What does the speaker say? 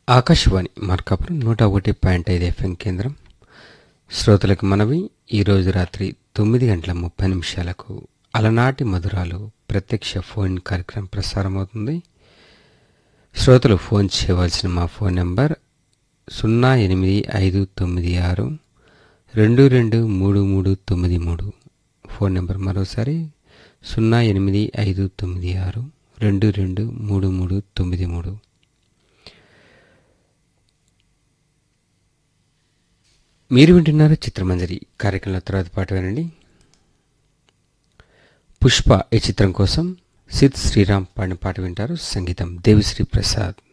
ఆకాశవాణి మార్కాపురం నూట ఒకటి పాయింట్ ఐదు ఎఫ్ఎం కేంద్రం శ్రోతలకు మనవి ఈరోజు రాత్రి తొమ్మిది గంటల ముప్పై నిమిషాలకు అలనాటి మధురాలు ప్రత్యక్ష ఫోన్ కార్యక్రమం ప్రసారమవుతుంది శ్రోతలు ఫోన్ చేయవలసిన మా ఫోన్ నెంబర్ సున్నా ఎనిమిది ఐదు తొమ్మిది ఆరు రెండు రెండు మూడు మూడు తొమ్మిది మూడు ఫోన్ నెంబర్ మరోసారి సున్నా ఎనిమిది ఐదు తొమ్మిది ఆరు రెండు రెండు మూడు మూడు తొమ్మిది మూడు మీరు వింటున్నారు చిత్రమంజరి కార్యక్రమంలో తర్వాత పాట వినండి పుష్ప ఈ చిత్రం కోసం సిద్ శ్రీరామ్ పాడిన పాట వింటారు సంగీతం దేవిశ్రీ ప్రసాద్